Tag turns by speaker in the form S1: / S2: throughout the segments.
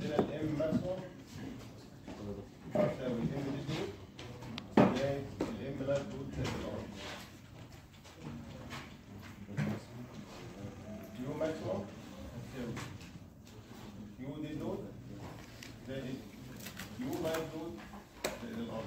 S1: عندنا الام ماكسيموم تساوي الام دي دول زائد الام لايف دول زائد الار يو ماكسيموم تساوي يو دي دول زائد يو لايف دول زائد الار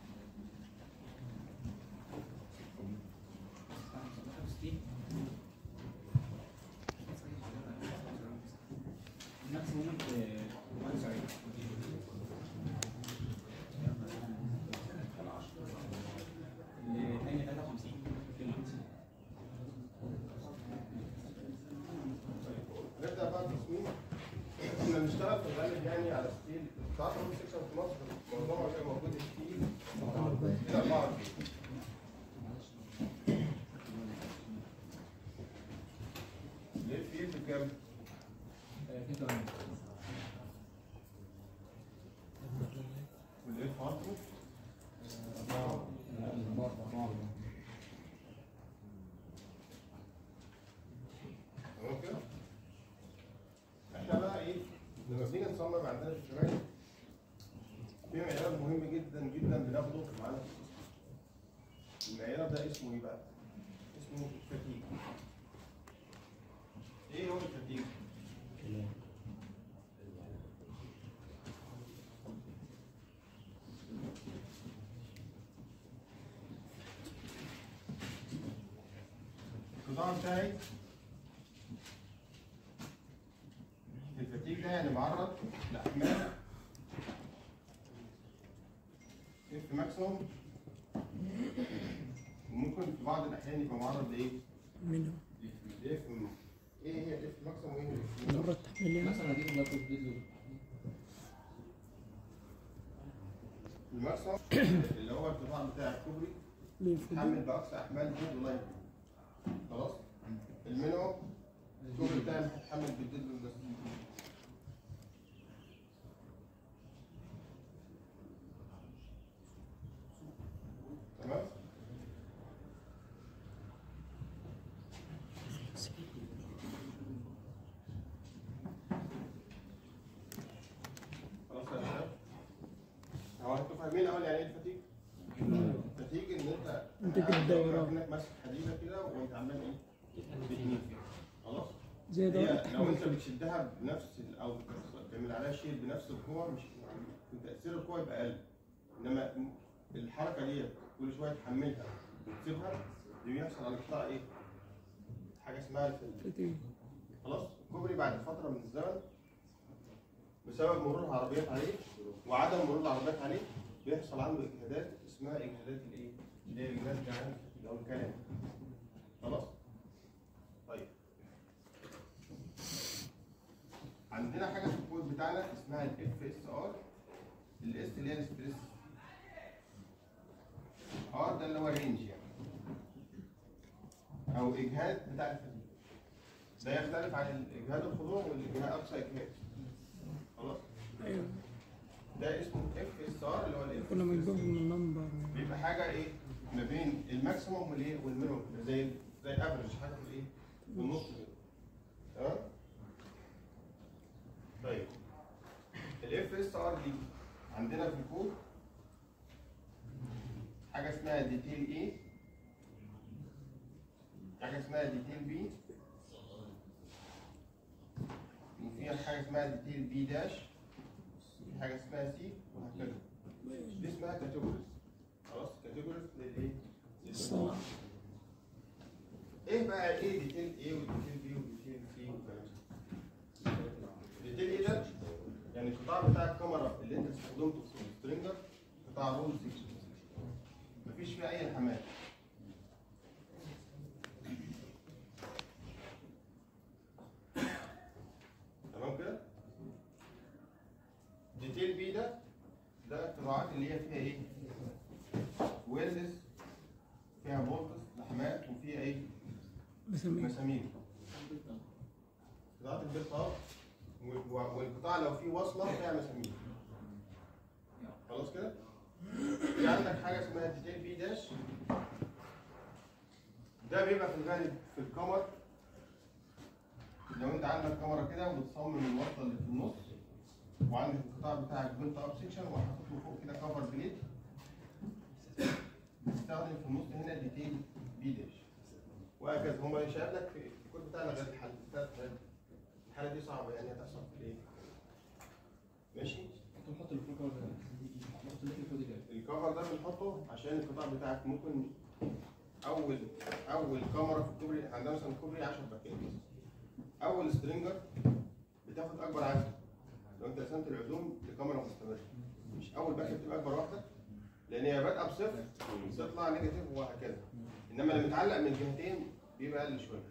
S1: نبدا بقى التصميم احنا بنشتغل في الغالب يعني على ستيل تعرف ان سيكشن في مصر معظمها كان موجود ستيل الى 44 ليه الفيل بكام؟ والايه فانتو؟ تمام كده؟ احنا بقى ايه؟ لما بنيجي نصمم عندنا في الشمال في معيار مهم جدا جدا بناخده معانا في السيستم. المعيار ده اسمه ايه بقى؟ اسمه فتيج. ايه هو الفتيج؟ القطاع بتاعي الفتيج ده يعني معرض لاحمال اف ماكسيموم وممكن في بعض الاحيان يبقى معرض لايه؟
S2: منه
S1: الاف ايه هي الاف ماكسيموم وايه هي الاف مينيموم؟
S2: مرة تحمل
S3: مثلا اجيب اللابتوب فيديو
S1: الماكسيموم اللي هو القطاع بتاع الكوبري
S2: بينفذ
S1: يتحمل باقصى احمال جد ولاين خلاص المينيموم الكوبري بتاعي هيتحمل بالجد بس تمام خلاص يا شباب هو انتوا فاهمين اول يعني ايه الفتيج؟ الفتيج ان انت
S2: انت كده دوران.
S1: كأنك ماسك حديده كده وانت عمال ايه؟ بتميل فيها خلاص؟
S2: زي ده
S1: هي لو انت بتشدها بنفس ال- او تعمل عليها شيل بنفس القوه مش تاثير القوه يبقى اقل انما الحركه دي كل شويه تحملها وتسيبها دي بيحصل على القطاع ايه؟ حاجه اسمها الفل
S2: فتيج.
S1: خلاص الكوبري بعد فتره من الزمن بسبب مرور العربيات عليه وعدم مرور العربيات عليه بيحصل عنده اجهادات اسمها اجهادات الايه؟ اللي هي اجهادات يعني او الكلام خلاص؟ طيب عندنا حاجه في الكود بتاعنا اسمها الاف اس ار الاس اللي هي الستريس ار ده اللي هو رينج يعني او اجهاد بتاع الفتيل ده يختلف عن الاجهاد الخضوع والاجهاد اقصى اجهاد خلاص
S2: ايوه
S1: ده اسمه اف اس ار اللي هو ال
S2: كنا بنجيب من النمبر
S1: بيبقى حاجه ايه ما بين الماكسيموم والايه والمينيموم زي زي الافرج حاجه في الايه في النص كده تمام طيب الاف اس ار دي عندنا في الكود حاجه اسمها ديتيل ايه حاجه اسمها ديتيل بي وفي حاجه اسمها ديتيل بي داش في حاجه اسمها سي وهكذا دي اسمها كاتيجوريز خلاص كاتيجوريز للايه؟ للصناعة. ايه بقى ايه ديتيل ايه وديتيل بي وديتيل سي والكلام ده؟ ديتيل ايه ده؟ يعني القطاع بتاع الكاميرا اللي انت استخدمته في السترينجر قطاع رول سيكشن مفيش فيه اي انحماء تمام كده؟ ديتيل بي ده ده القطاعات اللي هي فيها ايه؟ ويلز فيها بولتس لحمات وفيها ايه؟
S2: بسميه
S1: مسامير قطاعات البيت اه و- و- والقطاع لو فيه وصله فيها مسامير خلاص كده؟ في عندك حاجه اسمها ديتيل بي داش ده بيبقى في الغالب في الكمر لو انت عندك كاميرا كده وبتصمم الوصله اللي في النص وعندك القطاع بتاعك بنت اب سيكشن وحاطط له فوق كده كفر بليت بتستخدم في النص هنا ديتيل بي داش وهكذا هم شايف لك في الكود بتاعنا غير الحل ثلاث حالات الحاله دي صعبه يعني هتحصل في الايه؟ ماشي؟
S3: نحط الفول كفر ده نحط اللي فوق دي كده
S1: الكفر ده بنحطه عشان القطاع بتاعك ممكن اول اول كاميرا في الكوبري عندنا مثلا الكوبري 10 باكيت اول سترينجر بتاخد اكبر عدد لو انت رسمت العزوم لكاميرا مستمره مش اول باكيت بتبقى اكبر واحده لان هي بادئه بصفر تطلع نيجاتيف وهكذا انما لما يتعلق من جهتين بيبقى اقل شويه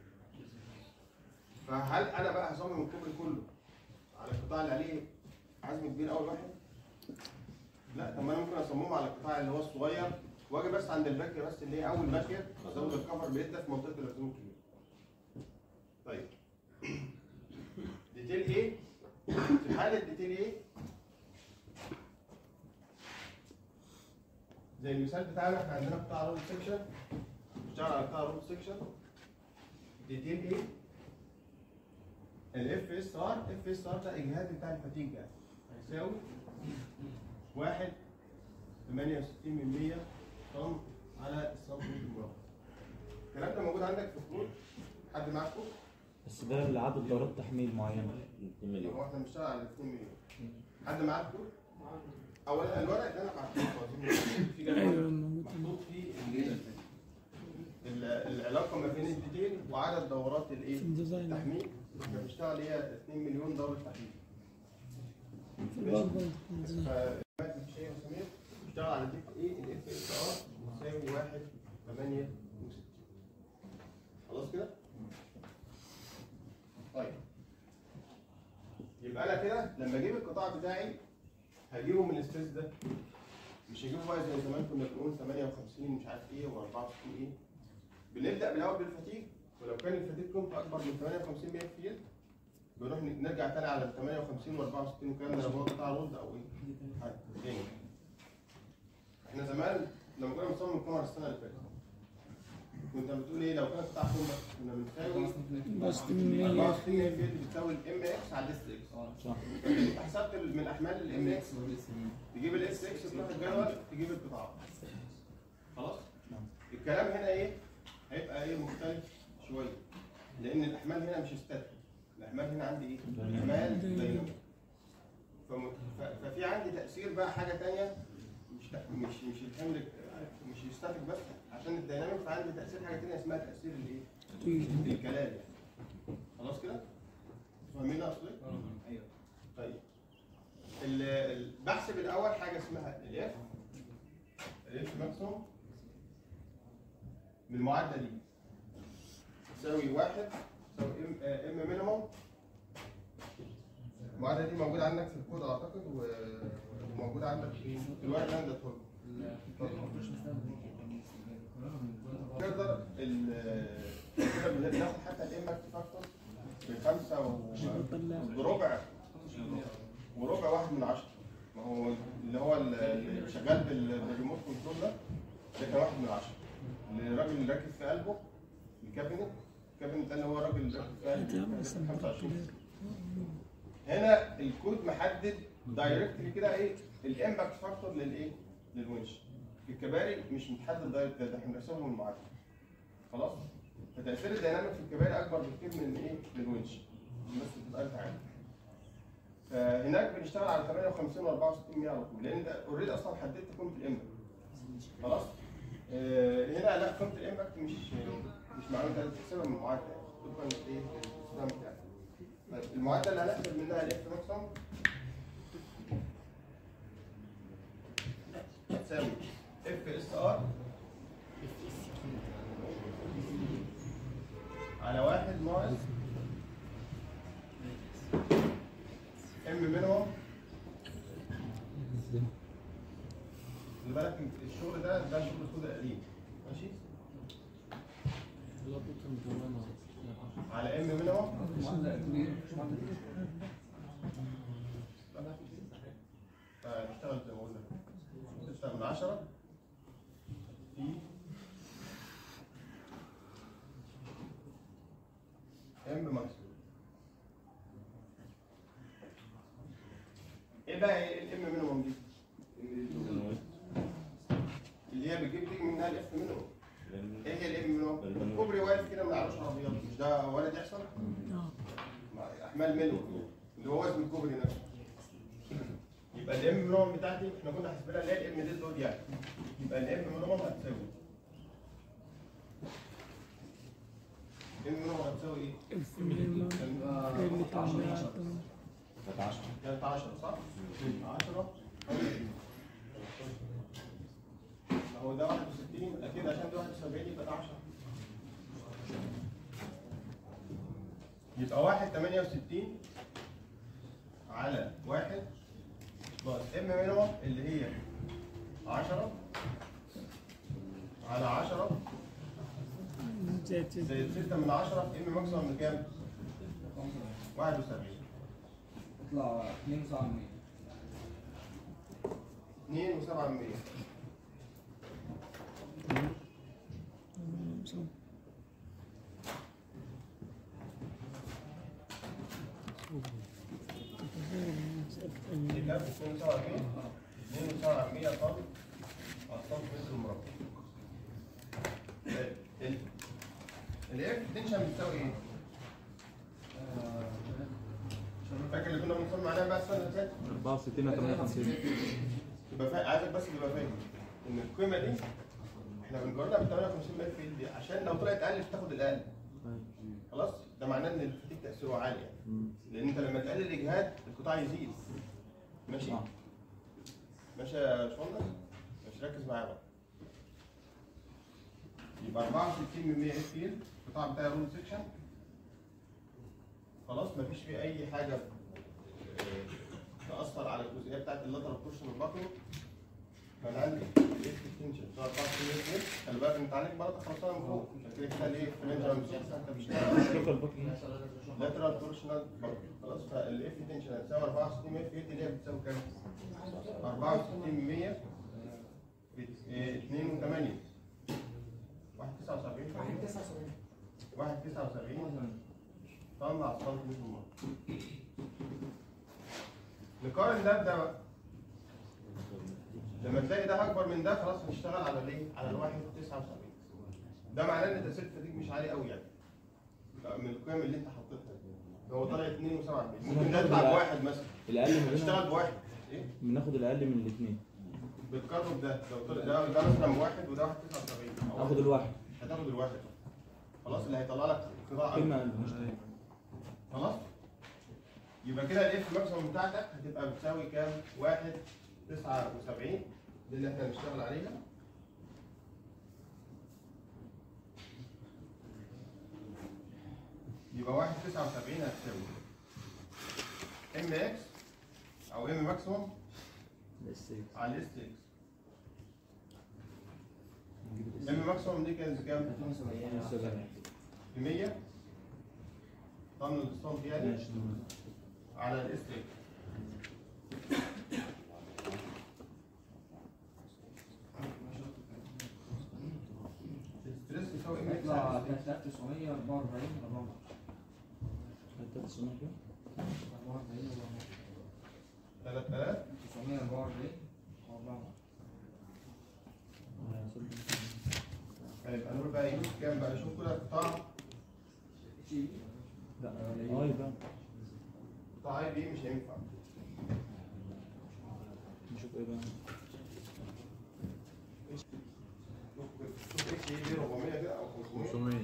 S1: فهل انا بقى هصمم الكوبري كله على القطاع اللي عليه عزم كبير اول واحد لا طب ما انا ممكن اصممه على القطاع اللي هو الصغير واجي بس عند الباكيه بس اللي هي اول باكيه ازود الكفر بيده في منطقه العزوم الكبير. طيب ديتيل ايه؟ في حاله ديتيل ايه؟ زي المثال بتاعنا احنا عندنا قطاع رول سيكشن بنشتغل على قطاع رول سيكشن ديتيل ايه؟ الاف اس ار اف اس ار ده اجهاد بتاع الفتيج يعني هيساوي واحد 68 من 100 طن على السنتيمتر مربع. الكلام ده موجود عندك في الكود حد معاه كود؟
S4: بس ده لعدد دورات تحميل معينة
S5: 2 مليون
S1: هو احنا بنشتغل على 2 مليون. حد معاه الكود؟ اولا الورق اللي انا بعته لكم في
S2: ايوه
S1: جدول
S2: موجود
S1: محطوط فيه ال- ال- العلاقه ما بين الديتيل وعدد دورات الايه؟
S2: في الديزاين
S1: التحميل احنا بنشتغل هي 2 مليون دوره تحميل.
S2: في الباك برضه في الديزاين
S1: فمات الشيء وسمير اشتغل على ديك ايه الاف اس ار يساوي 1 8 خلاص كده؟ طيب يبقى انا كده لما اجيب القطاع بتاعي هجيبه من السبيس ده مش هجيبه بقى زي زمان كنا بنقول 58 مش عارف ايه و64 ايه بنبدا بالاول بالفتيج ولو كان الفتيج قيمته اكبر من 58 100 كتير بنروح نرجع تاني على ال 58 و64 والكلام ده لو هو قطاع رد او ايه حاجه تاني احنا زمان لما كنا بنصمم الكاميرا السنه اللي فاتت كنت بتقول ايه لو كان قطاع كومباكت كنا بنساوي
S2: بس 800
S1: 64 هي اللي بتساوي الام اكس على الاس اكس
S4: صح
S1: انت حسبت من احمال الام اكس تجيب الاس اكس تروح الجدول تجيب القطاع خلاص الكلام هنا ايه هيبقى ايه مختلف شويه لان الاحمال هنا مش ستاتيك الاحمال هنا عندي ايه احمال دايناميك فم- ف- ففي عندي تاثير بقى حاجه تانية مش مش مش الحمل مش ستاتيك بس عشان الدايناميك فعندي تاثير حاجه تانية اسمها تاثير الايه الكلام يعني خلاص كده فاهمين اقصد ايه
S3: ايوه
S1: طيب ال- ال- بحسب الاول حاجه اسمها الاف الاف ماكسيموم من المعادله دي تساوي واحد تساوي ام ام مينيموم المعادله دي موجوده عندك في الكود اعتقد و- وموجوده عندك في الورق اللي انا اديته لكم. تقدر ال- تقدر بناخد حتى الام فاكتور بخمسه و- بربع وربع واحد من عشرة ما هو اللي هو ال- اللي شغال بال- بالريموت كنترول ده ده كان واحد من عشرة الراجل اللي راكب في قلبه الكابينت الكابينت ده اللي هو الراجل اللي راكب في قلبه كان 25 هنا الكود محدد دايركتلي كده ايه الامباكت فاكتور للايه؟ للونش في الكباري مش متحدد دايركت ده احنا بنحسبه من المعادله خلاص؟ فتاثير الديناميك في الكباري اكبر بكتير من ايه؟ من الونش بس تبقى انت عارف فهناك بنشتغل على 58 و64 100 على طول لان ده اوريدي اصلا حددت قيمه الامباكت خلاص؟ آه هنا لا قيمه الامباكت مش مش معلومه انت بتحسبها من المعادله يعني طبقا لايه؟ للاستخدام بتاعك طيب المعادله اللي هنحسب منها الاف ماكسيمم تساوي اف اس ار على واحد ناقص ام مينيموم خلي بالك الشغل ده ده شغل الكود القديم ماشي على ام مينيموم فنشتغل زي ما قلنا 6 من 10 في ام ماكسيموم ايه بقى الام مينيموم دي؟ اللي هي بتجيب تيجي منها الاف مينيموم ايه هي الام مينيموم؟ كوبري واقف كده من عروش عربيات مش ده وارد يحصل؟ احمال مينيموم اللي هو وزن الكوبري نفسه يبقى الام مينيموم بتاعتي احنا كنا حاسبينها اللي هي الام دي دول يعني يبقى الام مينيموم هتساوي الام مينيموم هتساوي ايه؟
S2: الف مليون اللي تعمل
S4: كانت 10
S1: كانت 10 صح؟ 10 هو ده 61 اكيد عشان ده 71 يبقى ده 10 يبقى 1 68 على 1 ناقص ام مينيموم اللي هي 10 على 10
S2: زائد ستة.
S1: زائد 6 من 10 ام ماكسيموم من كام؟ 71
S3: يطلع 2 9
S1: 2 و7 من 100 دي كام؟ 72 72 طن أصلا متر مربع ال الاف تنشن بتساوي ايه؟ فاكر اللي كنا بنصمم عليها بقى السنه اللي فاتت؟
S4: 64 58
S1: يبقى فا... عايزك بس تبقى فاهم ان القيمه دي احنا بنقارنها ب 58000 في دي عشان لو طلعت اقل تاخد الاقل خلاص ده معناه ان الفتيك تاثيره عالي يعني لان انت لما تقلل الاجهاد القطاع يزيد ماشي
S4: صح.
S1: ماشي يا باشمهندس مش ركز معايا بقى يبقى 64 من 100 اف بي القطاع بتاعي رول سيكشن خلاص مفيش فيه اي حاجه آه، تاثر على الجزئيه بتاعت اللاترال بورشن الباكو فانا عندي الاف تنشن سواء 64 اف خلي بالك انت عليك بلطه خلصانه من فوق عشان كده كده الايه فرنجر مش احسن انت مش
S4: لوكال باكي
S1: لاترال بورشنال باكو خلاص فالاف تنشن هتساوي 64 اف اللي هي بتساوي كام؟ 64 من 100 2 و8 1 79 1 79 طلع صوت متر مرة نقارن ده بده بقى لما تلاقي ده اكبر من ده خلاص هنشتغل على الايه؟ على الواحد 79 ده معناه ان تاثير الفتيج مش عالي قوي يعني لا، من القيم اللي انت حطيتها هو طالع 2 و7 ممكن ده يطلع بواحد مثلا
S4: الاقل ما
S1: هتشتغل
S4: بينهم
S1: بواحد ايه؟
S4: بناخد الاقل من الاثنين
S1: بتقارنه بده لو طلع ده ده مثلا بواحد وده واحد 79 أو
S4: اخد الواحد
S1: هتاخد الواحد خلاص اللي هيطلع لك قطاع
S4: قيمه
S1: أكبر.
S4: اقل
S1: خلاص يبقى كده الاف ماكسيموم بتاعتك هتبقى بتساوي كام؟ 1 79 دي اللي احنا هنشتغل عليها يبقى 1 79 هتساوي ام اكس او ام ماكسيموم على الاس اكس ام ماكسيموم دي كانت كام؟ ب 100 طن الاسطمب يعني على الاس اكس الستريس يساوي ام اكس
S3: يطلع
S1: على الاس اكس
S3: 3944
S4: حتى 900 كده
S1: 3000
S3: 944
S1: هيبقى نقول بقى ايه كام بقى شوف كده قطاع
S4: لا اه يبقى
S1: قطاع اي بي مش هينفع
S4: نشوف ايه بقى
S1: شوف شوف اتش اي بي 400 كده او 500
S4: 500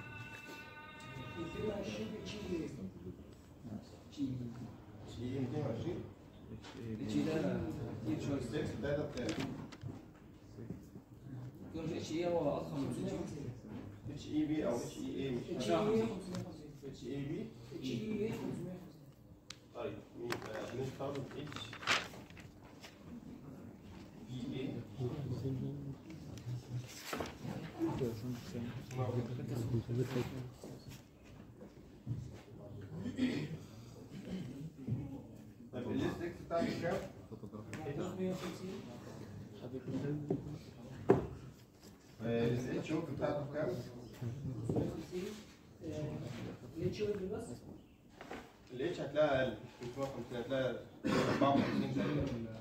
S1: اتش اي 220
S3: اتش ده كتير شويه
S1: 6 ده ده بتاعي
S3: يكون اتش اي هو اضخم من اتش
S1: اتش اي بي او اتش اي اي مش
S5: اتش
S1: فاهم.
S5: اي
S1: اتش اي بي
S5: اتش اي
S1: طيب يبقى نختار اتش اي اي طيب الليست اكس بتاعك كام؟
S5: 350
S1: الاتش اوك بتاعته كام؟
S5: 350 الاتش او بس
S1: الاتش هتلاقيها اقل 350 هتلاقيها 54 تقريبا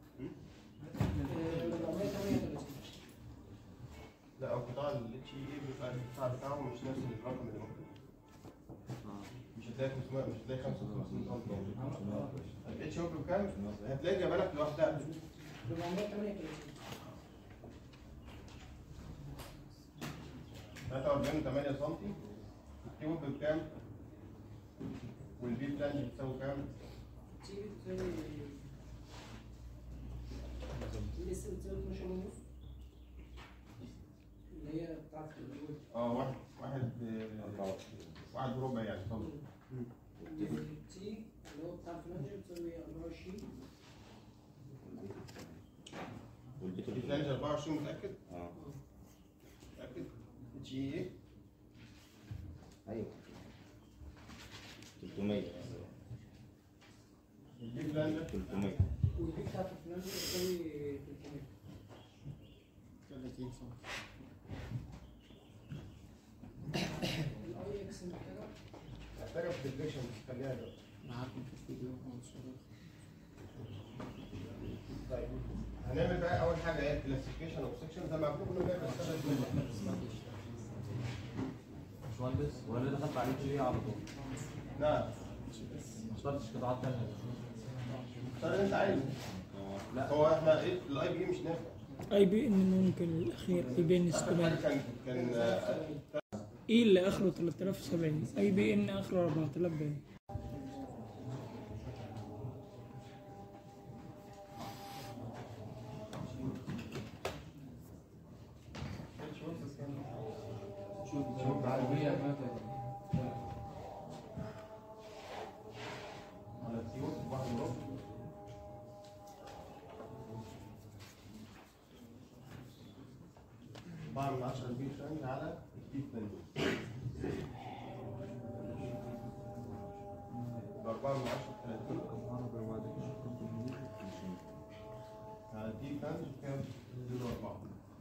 S5: 438
S1: لا او قطاع الاتش اي بيبقى القطاع بتاعه مش نفس الرقم اللي موجود مش هتلاقي 500 مش هتلاقي 55 سم موجود الاتش هو بكام؟ هتلاقي جايبه لك لوحدها
S5: 438
S1: 43 8 سم التي ويب بكام؟ والبي بلانج بتساوي كام؟
S5: تي بتساوي تي لسه بتساوي 12 ونص اللي هي بتاعت الويب
S1: اه واحد واحد آه، واحد وربع يعني سم
S5: تي اللي هو بتاع الفلانج بتساوي 24
S4: والبيت
S1: البي بلانج 24 متأكد؟
S4: اه
S1: متأكد؟ جي ايه؟
S4: ايوه 300
S1: البي بلانج
S4: 300
S5: والبي بتاعت الفلانج بتساوي 300
S1: 30 سم
S5: الاي اكس محتاجه
S1: محتاجة في الديفليكشن خليها ده طيب هنعمل بقى اول حاجه ايه كلاسيفيكيشن اوف سكشن زي ما قلت لكم كده بنستخدم
S6: باشمهندس هو اللي دخلت عليه جي على طول
S1: نعم
S6: ما اخترتش قطاعات تانية
S1: اختار اللي انت عايزه
S6: لا
S1: هو احنا ايه الاي بي مش نافع
S2: اي بي ان ممكن الاخير اي بي ان
S1: اخر حاجه
S2: استمر
S1: كان كان آه،
S2: اي اللي اخره 3070 اي بي ان اخره 4000 باين
S3: شوف عربية ما
S1: على التيوب واحد وربع أربعة من عشرة البي فرنج على البي فرنج بأربعة من عشرة ثلاثين على البي فرنج كام؟ زيرو أربعة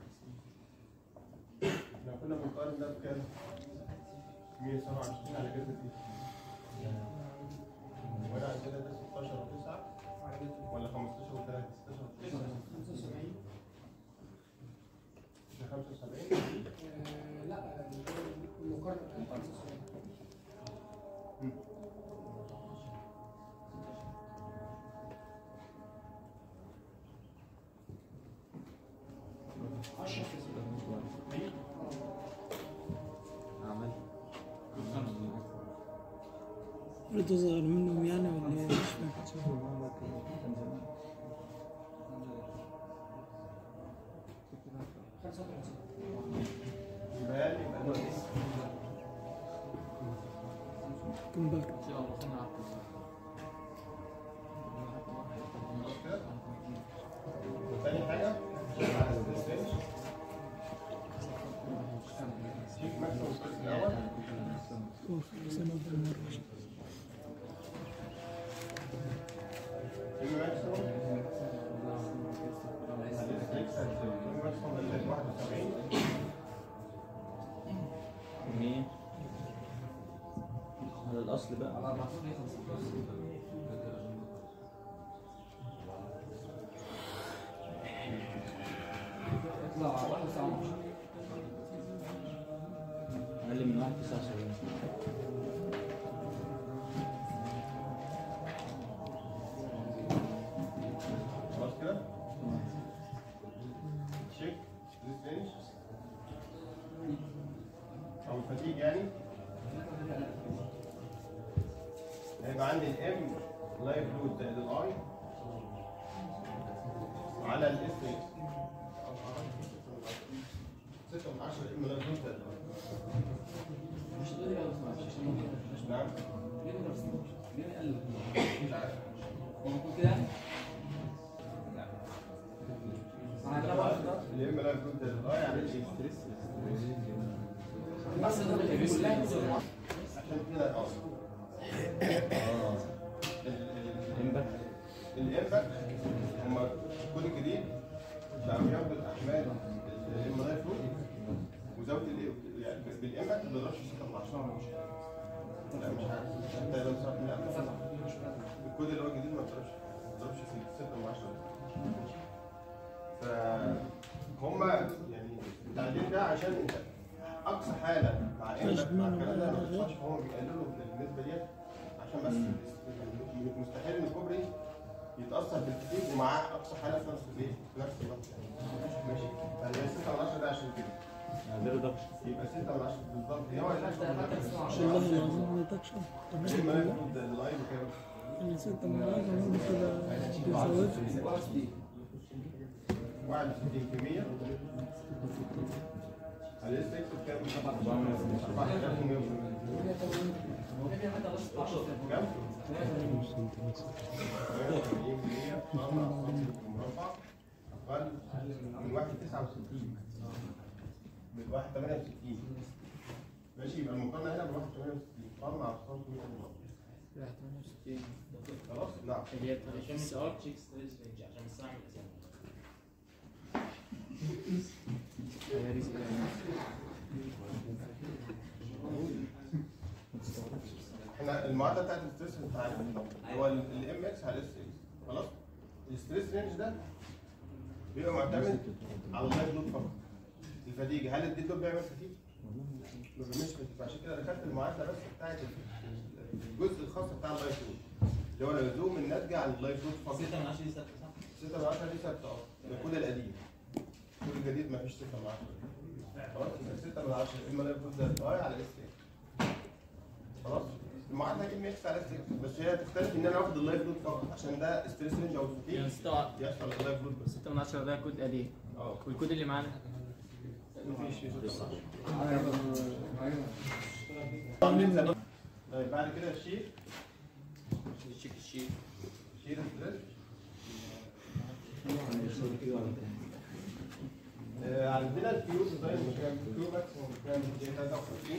S1: احنا كنا بنقارن ده بكام؟ 127 على جذر دي وأنا عندنا ده 16 و9 ولا 15 و3 16
S5: 75
S1: ده 75
S5: آه، لا المقارنه بتاعت 75 10
S2: رد اصغر منهم يعني ولا ايه مش فاهم
S1: يبقى لي يبقى ده
S2: كمبار
S1: خلاص كده تاني حاجة على الستيج شيك ماكسيموم ستيج الأول
S2: اوف سنة بالمرة
S1: شيك ماكسيموم على الستيج شيك ماكسيموم لل 71
S4: مين على الاصل بقى
S3: على 14 هي 15 يطلع 1
S4: اقل من 1 79
S1: خلاص كده شيك ستيج أو الفتيج يعني هيبقى عندي الام لايف لود زائد الاي على الاس اكس 6 من 10 ام لايف لود زائد الاي
S3: مش دول يا باشمهندس
S1: نعم
S3: ليه ما درستوش؟ ليه ما قال
S1: مش عارف
S3: هو المفروض كده يعني؟ مع طبعا
S1: الام لايف لود زائد الاي يعني ايه
S3: بس ده اللي كلها
S1: عشان كده اه
S4: امباكت
S1: الامباكت هم كل جديد بقى بياخدوا الاحمال الام لايف لود وزود ال يعني بالامباكت ما بيقدرش 6 من 10 لا مش عارف انت لو صح لا مش صح الكود اللي هو الجديد ما اتضربش ما اتضربش في 6 من 10 فهم يعني التعديل ده عشان انت اقصى حاله مع ان مع الكلام ده ما بيحصلش فهم بيقللوا من النسبه ديت عشان بس يعني مستحيل ان الكوبري يتاثر بالكتير ومعاه اقصى حاله في نفس الايه في نفس الوقت ماشي فهي 6 من 10 ده عشان كده
S4: غير دكش
S1: يبقى 6 من 10 بالظبط هو
S2: عشان الله العظيم ما نتكش طب
S1: ليه
S2: احنا
S1: ما
S2: كده
S1: ناخد اللايف كده
S2: يعني ستة من عشرة ممكن كده بيزود
S1: 61 في 100 على اس اكس كام؟ 4100 كام؟ 88 مربع اقل من 1 69 من 1 68 ماشي يبقى المقارنه هنا ب 1 68 قارنه على السنتيمتر المربع خلاص؟ نعم
S7: عشان السي ار تشيك ستريس رينج عشان بس اعمل اسامي
S1: احنا المعادله بتاعت الستريس انت عارف هو الام اكس على الاس اكس خلاص الستريس رينج ده بيبقى معتمد على اللايف لود فقط الفتيج هل الديد لود بيعمل فتيج؟ ما بيعملش فتيج فعشان كده دخلت المعادله بس بتاعت الجزء الخاص بتاع اللايف لود اللي هو لزوم الناتجه عن اللايف لود فقط
S7: 6 من 10 دي ثابته صح؟
S1: 6 من 10 دي ثابته اه ده الكود القديم الكود الجديد ما فيش 6 من 10 خلاص يبقى 6 من 10 اما لايف لود ده اي على اس اكس خلاص المعادله ام اكس على اس اكس بس هي تختلف ان انا واخد اللايف لود فقط عشان ده ستريس رينج او
S7: يعني
S1: فتيج
S7: 6
S1: يحصل اللايف لود بس
S7: 6 من 10 ده كود قديم
S1: اه
S7: والكود اللي معانا
S1: مفيش في ستة من عشرة. طيب بعد كده الشير
S7: تشيك الشيت
S1: شير ستريس آه، عندنا الكيو ديزاين بكام؟ الكيو ماكسيموم بكام؟ 53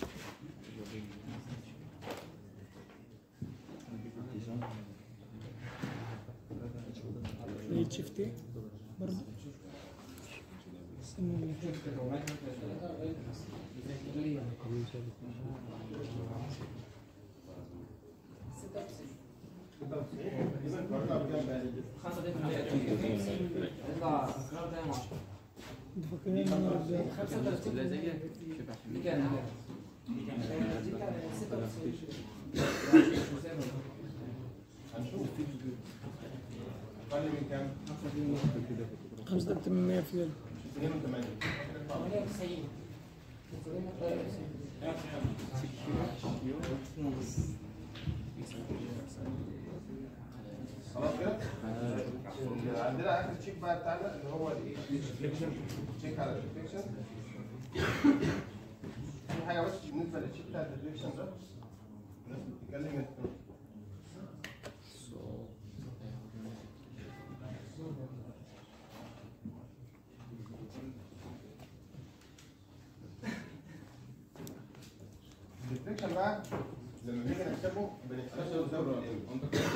S2: اتش اف تي برضه استنى اللي فات.
S1: تقريبا قررنا بكام بقى؟
S3: 5 دقايق هيطلع الكلام ده 10
S2: انت فاكرين ان انا ازاي؟
S3: 35
S7: لا زي كده
S3: دي كان
S1: هنشوف اقل من كام؟
S2: خمسة أكتر من 100 في اليوم
S1: 82 خلاص كده؟ عندنا اخر تشيك بقى بتاعنا اللي هو الايه؟ الريفليكشن تشيك على الريفليكشن في حاجه بس بالنسبه للتشيك بتاع الريفليكشن ده الناس بتتكلم الريفليكشن بقى لما بنيجي نحسبه بنحسبه بزاويه الام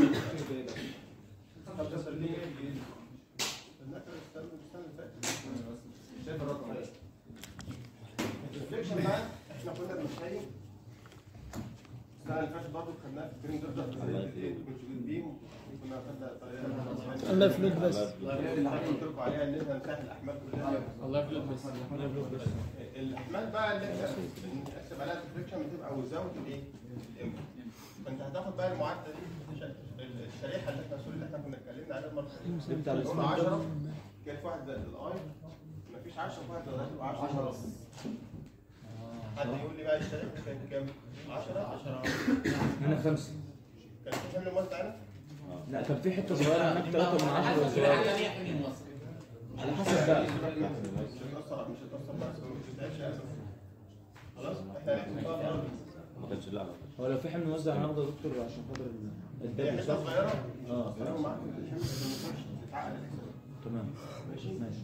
S1: طب ده ليه؟ استنى كده، استنى استنى استنى. شايف الرقم ده الريفليكشن بقى احنا كنا بنتخيل السنه اللي فاتت برضه خدناها في الجرين درجه كونجوجيت بيم كنا خدنا طريقه
S2: الله يفلوت بس
S1: اللي قلت لكم عليها ان احنا نسهل الاحمال كلها
S7: الله يفلت بس
S1: الاحمال بقى اللي احنا بنحسب عليها الريفليكشن بتبقى وزاوت الايه؟ الام فانت هتاخد بقى المعادله دي الشريحه اللي احنا اللي احنا كنا اتكلمنا عليها المره اللي
S4: بتاع
S1: فاتت قلنا 10 كانت واحد زائد الاي مفيش 10 في واحد زائد الاي تبقى 10 بس حد يقول لي بقى الشريحه كانت كام؟ 10 10
S4: هنا خمسة
S1: كان في حمل موزع هنا؟
S4: لا كان في حتة صغيرة هناك 3 من 10 وزيادة على حسب بقى
S1: مش هتأثر مش هتأثر بس مش هتتعبش أساسا خلاص احنا هنحسبها في الأرض.
S6: ما كانش لا
S4: هو لو في حمل موزع هناخده يا دكتور عشان خاطر ال-
S1: هي
S4: الدب
S1: حته
S4: صح؟
S1: صغيره
S4: اه
S1: انا
S4: خلاص
S1: معاك في الحمل اللي ما ينفعش تتعقد
S4: تمام
S1: ماشي
S4: ماشي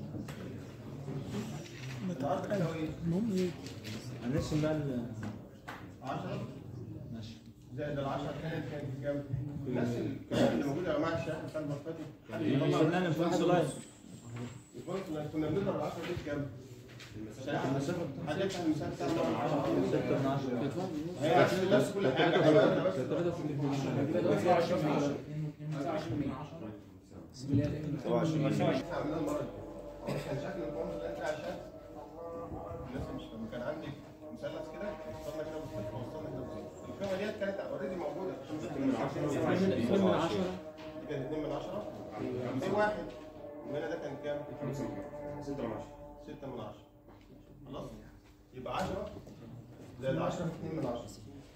S1: الارض بتساوي ايه؟
S2: المهم ايه؟
S4: هنرسم بقى ال-
S1: 10
S4: ماشي
S1: زائد ال 10 كانت كانت كام؟ نفس الكلام اللي موجود يا جماعه الشرح بتاع المره اللي فاتت
S4: وصلنا للفرنس لاين
S1: الفرنس كنا بنضرب ال 10 دي بكام؟ المسافه حد يكتب المسافه بتاعته
S4: 6 من 10
S1: هي نفس نفس كل حاجه هيبقى بس
S3: 27
S1: عملنا المره دي كان شكل الفورم اللي انت عشان الناس مش لما كان عندي مثلث كده وصلنا كده بالصفر وصلنا كده بالصفر القيمه ديت كانت اوريدي موجوده عشان بس من 10
S2: 2 من 10
S1: دي كانت 2 من 10 دي واحد وهنا ده كان كام؟ 6 من 10 6 من 10 خلاص يبقى 10 زائد 10 في 2 من 10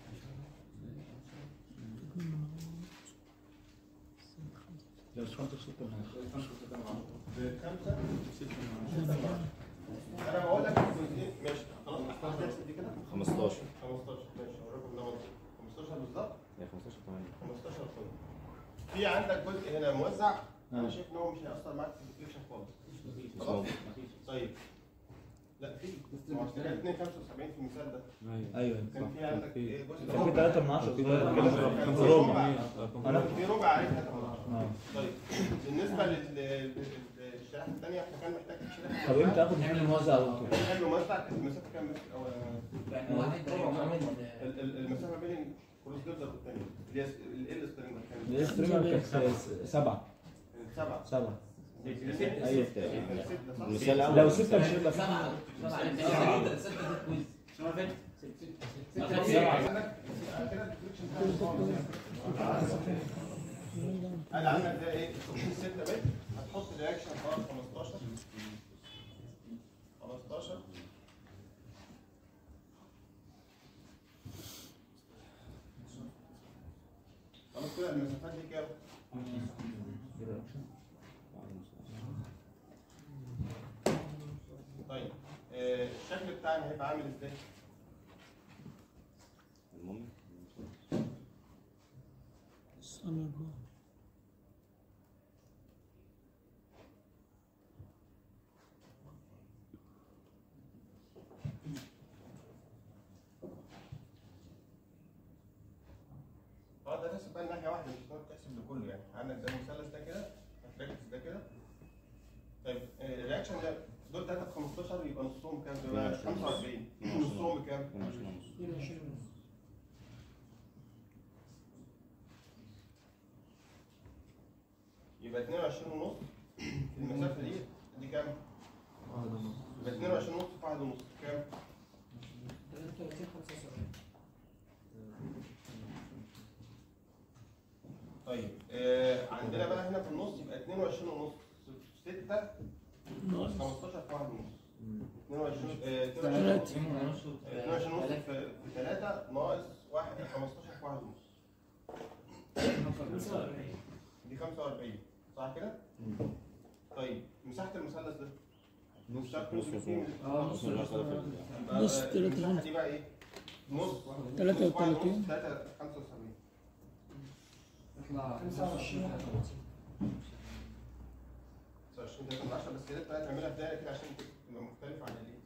S4: لو مش 5 6 من 10
S1: زائد 5 6 من 10 انا بقول لك الجزئين ماشي خلاص هتحسب دي كده
S3: 15
S1: 15 ماشي هوريكم ده 15 بالظبط
S3: هي 15 8
S1: 15 طن في عندك جزء هنا موزع انا شايف ان هو مش هيأثر معاك في الديسكريبشن خالص خلاص طيب لا في ما هو كان 2 75 في المثال ده
S4: ايوه
S1: كان في عندك ايه جزء
S4: كان في 3 من 10 صغير
S1: كان
S4: كده
S1: في
S4: ربع
S1: ربع
S4: انا
S1: في ربع عليه 3 من 10
S4: اه
S1: طيب بالنسبه لل- لل- للشريحه الثانيه احنا كان محتاج شريحه
S4: طب امتى اخد نعمل موزع وانتوا
S1: كان موزع المسافه كام بس الاول
S5: يعني واحد محمد
S1: ال- ال- المسافه بين الكروس جردر والثانيه اللي هي ال سترينجر كانت
S4: الاستريمر كانت 7
S1: سبعه
S4: 7
S1: ايوه
S4: ايوه
S3: المثال الاول
S4: لو 6 مش هيبقى في
S7: سبعة سبعة ستة ست كويز شو عرفت؟
S1: انا عندك ده ايه 6 بت هتحط رياكشن خلاص 15 15 خلاص كده المسافات دي كام؟ طيب آه، الشكل بتاعنا هيبقى عامل ازاي؟
S3: المهم
S2: استنى بقى.
S1: اه ده تحسب بقى ناحيه واحده مش هتقعد تحسب لكله يعني عندك ده المثلث ده كده هتركز ده كده طيب آه، الرياكشن ده دول 3 في 15 يبقى نصهم كام؟ يبقى 45 نصهم بكام؟
S2: 22
S1: يبقى 22 ونص المسافه دي دي كام؟ يبقى 22 ونص في 1 ونص كام؟
S5: 33 75
S1: طيب آه عندنا بقى هنا في النص يبقى 22 ونص 6
S2: ناقص
S1: 15 في 1 ونص 22 آه 22 ونص 22 ونص في في 3 ناقص 1 15 في 1 ونص دي 45 صح كده؟ طيب مساحة المثلث ده
S3: نص
S1: شرط
S3: نص
S1: نص فيه
S3: اه نص
S1: يبقى
S2: نص
S1: المساحة دي بقى ايه؟ نص
S2: 33.
S1: 3 75
S5: يطلع 25
S1: 29 3 من 10 بس يا ريت بقى تعملها في دايره كده عشان تبقى مختلف عن الايه؟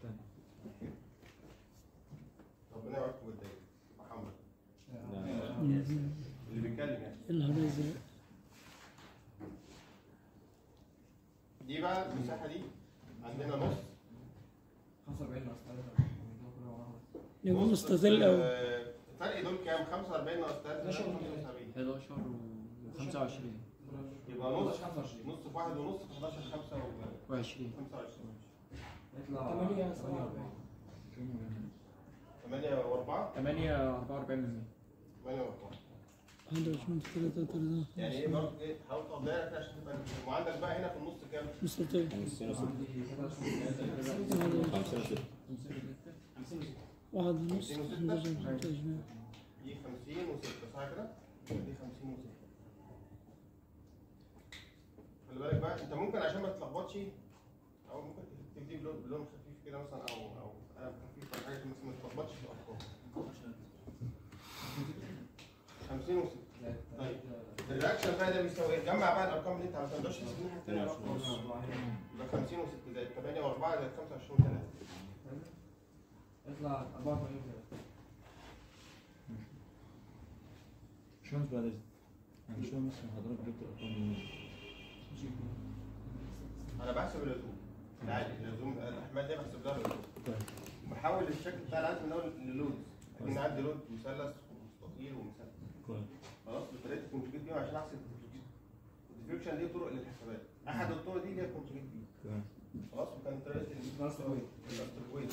S1: ربنا يوفقك بالدايره تبقى حمراء اللي بيتكلم يعني
S2: النهار ازاي
S1: دي بقى المساحه دي عندنا نص
S5: 45 ناقص 3
S2: يبقى
S1: نص
S2: مستظل
S1: في-
S2: أوي
S1: الفرق دول كام؟ 45 ناقص 3 75
S7: 11 و 25
S1: يبقى نص نص في واحد ونص في 11 5 و
S7: و20
S1: 25
S5: يطلع
S2: 8
S1: 8 و4
S7: 8 44 من
S1: 8 و4
S2: 21 3 3
S1: يعني ايه برضه ايه تحاول تاخد دايره كده عشان تبقى وعندك بقى هنا في النص كام؟
S2: مستطيل
S3: 50 و 6 50 و 6
S2: واحد ونص 11 15
S1: دي 50 و6 صح كده؟ دي 50 و6 خلي بالك بقى انت ممكن عشان ما تتلخبطش او ممكن تكتب بلون بلون خفيف كده مثلا او او قلم خفيف ولا حاجه عشان بس ما تتلخبطش في الارقام 50 و6 طيب الرياكشن بقى ده بيساوي ايه؟ جمع بقى الارقام اللي انت عملتها ما تقدرش تسيب الناحيه الثانيه يبقى 50 و6 زائد 8 و4 زائد 25 و3
S5: يطلع 84
S4: شو انت بعد اذنك؟ يعني شو مثلا حضرتك جبت الارقام منين؟
S1: انا بحسب الرسوم العادي اللزوم الاحمال دي بحسب لها باللود بحول الشكل بتاع العزم ده للود لكن عندي لود مثلث ومستطيل ومثلث
S4: كويس
S1: خلاص بطريقه الكونجكت دي عشان احسب الديفليكشن الديفليكشن دي طرق للحسابات احد الطرق دي اللي هي الكونجكت دي
S4: تمام
S1: خلاص وكان طريقه الاسترويد الاسترويد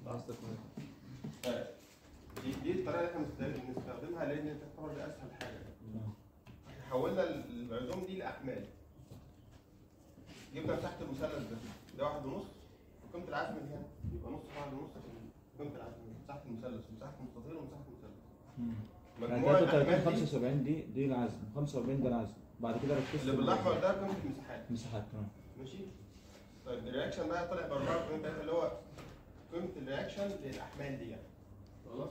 S1: دي دي الطريقه اللي احنا بنستخدم- بنستخدمها لان تعتبر دي اسهل حاجه احنا حولنا العزوم دي لاحمال جبنا مساحه المثلث ده ده واحد ونص وقيمه العزم اللي هنا يبقى نص واحد ونص عشان قيمه العزم مساحه المثلث ومساحه المستطيل ومساحه المثلث
S4: يعني
S1: مجموع
S4: 33
S1: الاحمال دي
S4: 75 دي دي العزم 45 ده العزم بعد كده ركزت
S1: اللي بالاحمر ده قيمه المساحات
S4: مساحات تمام
S1: ماشي طيب الرياكشن بقى طلع ب 44 اللي هو قيمه الرياكشن للاحمال دي يعني
S6: خلاص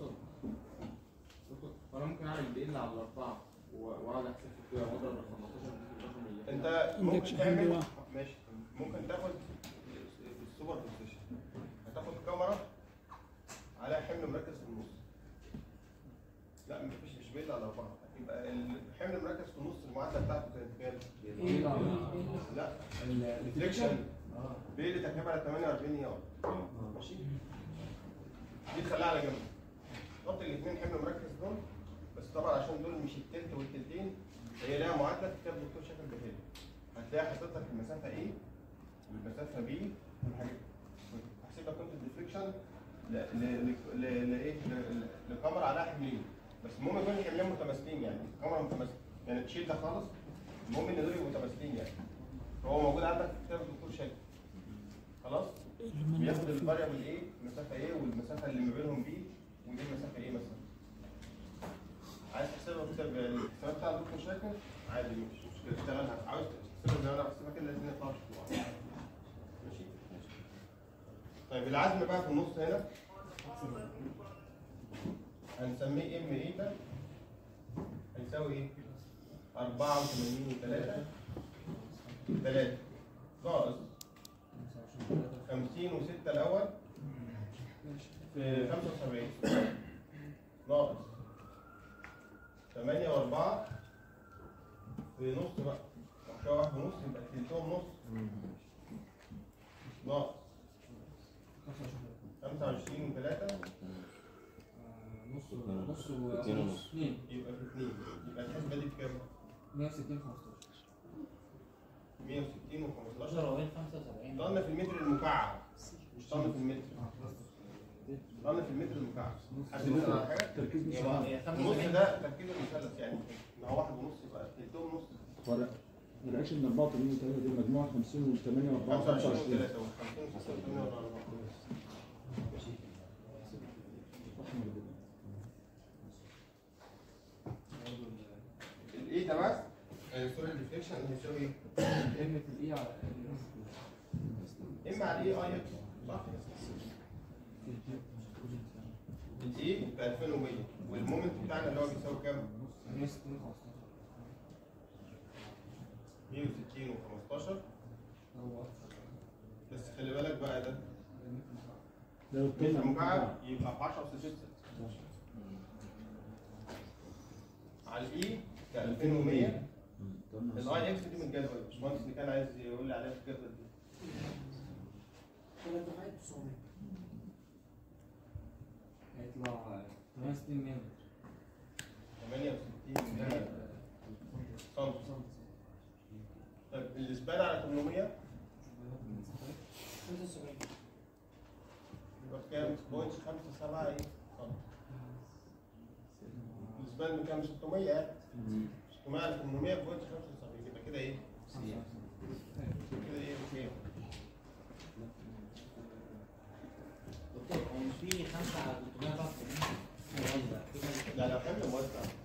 S6: وانا ممكن اعمل بيل على الاربعه و- واقعد احسب كده واضرب ال 15
S1: انت
S2: عندك
S1: ممكن
S2: شحن
S1: تعمل
S2: واحد.
S1: ماشي ممكن تاخد السوبر بوزيشن هتاخد كاميرا عليها حمل مركز في النص لا مفيش مش بيل على اربعه يبقى الحمل مركز في النص المعادله بتاعته كانت كام؟ لا الريفليكشن بيل تركيبها على 48 يوم ماشي دي تخليها على جنب حط الاثنين حمل مركز دول بس طبعا عشان دول مش التلت والتلتين هي لها معادله في كتاب الدكتور شاكر بهيل هتلاقي حاطط لك المسافه ايه والمسافه بي والحاجات هحسب لك قيمه الديفليكشن ل ل ل ل لايه ل- ل- لكاميرا عليها حملين بس المهم يكون الحملين متماثلين يعني الكاميرا متماثله يعني تشيل ده خالص المهم ان دول يبقوا متماثلين يعني هو موجود عندك في كتاب الدكتور شاكر خلاص بياخد الفاريبل ايه المسافه ايه والمسافه اللي ما بينهم بي ودي المسافه ايه مثلا عايز تحسبها كده بالحسابات بتاع الدكتور شاكر عادي مش مشكله اشتغلها عاوز تحسبها زي ما انا بحسبها كده الاثنين يطلعوا شكل واحد. ماشي طيب العزم بقى في النص هنا هنسميه ام ايه ده هيساوي ايه 84 3 3 ناقص 50 و6 الاول في 75 ناقص 8 و4 في نص بقى كده واحد ونص يبقى تلتهم نص ناقص 25 و3
S5: نص نص
S6: اتنين ونص.
S5: اثنين
S1: يبقى في 2 يبقى الحسبه دي بكام؟
S5: 160 15
S1: 160 و15
S7: 45 75
S1: طن في المتر المكعب مش طن في المتر طن في المتر المكعب حد يسأل على حاجه؟
S4: تركيز مش
S7: هي هي
S1: النص
S7: 75
S1: ده تركيز المثلث يعني ان هو واحد ونص يبقى تلتهم نص
S4: فرق الرياكشن من 84 و 3 دي مجموعه 50 و 8 و 4
S1: 25
S4: 25
S1: و3 و50 و56 و الايه ده بقى سوري الريفليكشن هيساوي ايه؟
S5: كلمة الاي على
S1: اما على الاي اي صح؟ الايه ب 2100 والمومنت بتاعنا اللي هو بيساوي كام؟
S5: 160
S1: 160 و15
S5: هو
S1: بس خلي بالك بقى ده
S4: لو
S1: متر
S4: القيمه
S1: مكعب يبقى ب 10 أس 6 على الاي ب 2100 الاي اكس دي من الجدول الباشمهندس اللي كان عايز يقول لي عليها في الجدول دي
S5: ثلاث حاجات 900 هيطلع 68 متر
S1: 68 سم طيب الاسبان على 800
S5: 75
S1: يبقى كام؟ بوينت 5 7 ايه؟ سم الاسبان بكام؟ 600 يعني 600 على 800 بوينت 75 يبقى كده ايه؟ كده ايه؟ بكام؟
S7: دكتور هو مش في 5 على 300
S1: لا لو حمل موزع